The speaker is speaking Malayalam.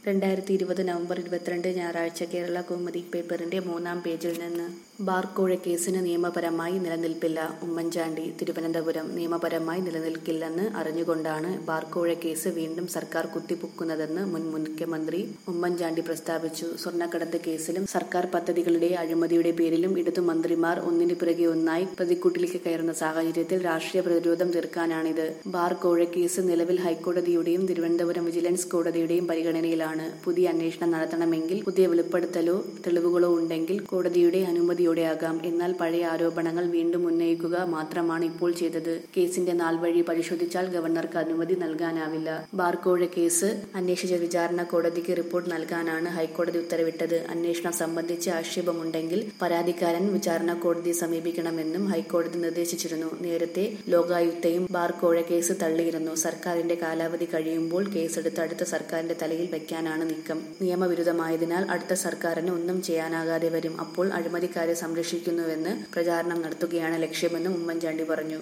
രണ്ടായിരത്തി ഇരുപത് നവംബർ ഇരുപത്തിരണ്ട് ഞായറാഴ്ച കേരള കൗമുദി പേപ്പറിന്റെ മൂന്നാം പേജിൽ നിന്ന് ബാർക്കോഴ കേസിന് നിയമപരമായി നിലനിൽപ്പില്ല ഉമ്മൻചാണ്ടി തിരുവനന്തപുരം നിയമപരമായി നിലനിൽക്കില്ലെന്ന് അറിഞ്ഞുകൊണ്ടാണ് ബാർക്കോഴ കേസ് വീണ്ടും സർക്കാർ കുത്തിപ്പൊക്കുന്നതെന്ന് മുൻ മുഖ്യമന്ത്രി ഉമ്മൻചാണ്ടി പ്രസ്താവിച്ചു സ്വർണ്ണക്കടത്ത് കേസിലും സർക്കാർ പദ്ധതികളുടെ അഴിമതിയുടെ പേരിലും ഇടതു മന്ത്രിമാർ ഒന്നിനു പിറകെ ഒന്നായി പ്രതിക്കൂട്ടിലേക്ക് കയറുന്ന സാഹചര്യത്തിൽ രാഷ്ട്രീയ പ്രതിരോധം തീർക്കാനാണിത് ബാർ കോഴ കേസ് നിലവിൽ ഹൈക്കോടതിയുടെയും തിരുവനന്തപുരം വിജിലൻസ് കോടതിയുടെയും പരിഗണനയിലാണ് പുതിയ അന്വേഷണം നടത്തണമെങ്കിൽ പുതിയ വെളിപ്പെടുത്തലോ തെളിവുകളോ ഉണ്ടെങ്കിൽ കോടതിയുടെ അനുമതിയോടെയാകാം എന്നാൽ പഴയ ആരോപണങ്ങൾ വീണ്ടും ഉന്നയിക്കുക മാത്രമാണ് ഇപ്പോൾ ചെയ്തത് കേസിന്റെ നാൾവഴി പരിശോധിച്ചാൽ ഗവർണർക്ക് അനുമതി നൽകാനാവില്ല ബാർക്കോഴ കേസ് അന്വേഷിച്ച വിചാരണ കോടതിക്ക് റിപ്പോർട്ട് നൽകാനാണ് ഹൈക്കോടതി ഉത്തരവിട്ടത് അന്വേഷണം സംബന്ധിച്ച് ആക്ഷേപമുണ്ടെങ്കിൽ പരാതിക്കാരൻ വിചാരണ കോടതിയെ സമീപിക്കണമെന്നും ഹൈക്കോടതി നിർദ്ദേശിച്ചിരുന്നു നേരത്തെ ലോകായുക്തയും ബാർക്കോഴ കേസ് തള്ളിയിരുന്നു സർക്കാരിന്റെ കാലാവധി കഴിയുമ്പോൾ കേസെടുത്ത് അടുത്ത സർക്കാരിന്റെ തലയിൽ വെക്കാനാണ് നീക്കം നിയമവിരുദ്ധമായതിനാൽ അടുത്ത സർക്കാരിന് ഒന്നും ചെയ്യാനാകാതെ വരും അപ്പോൾ അഴിമതിക്കാരെ സംരക്ഷിക്കുന്നുവെന്ന് പ്രചാരണം നടത്തുകയാണ് ലക്ഷ്യമെന്നും ഉമ്മൻചാണ്ടി പറഞ്ഞു